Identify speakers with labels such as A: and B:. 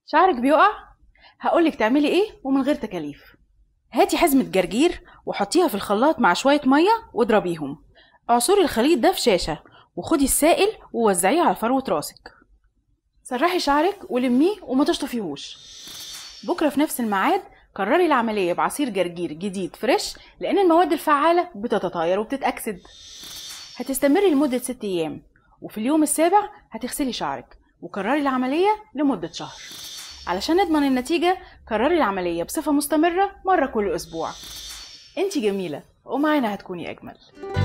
A: شعرك بيقع هقولك تعملي ايه ومن غير تكاليف هاتي حزمة جرجير وحطيها في الخلاط مع شوية مية واضربيهم اعصري الخليط ده في شاشة وخدي السائل ووزعيه على فروة راسك سرحي شعرك ولميه وما تشطفيهوش بكرة في نفس الميعاد كرري العملية بعصير جرجير جديد فريش لأن المواد الفعالة بتتطاير وبتتأكسد هتستمري لمدة ست أيام وفي اليوم السابع هتغسلي شعرك وكرري العملية لمدة شهر علشان نضمن النتيجة كرري العملية بصفة مستمرة مرة كل أسبوع انتي جميلة ومعانا هتكوني أجمل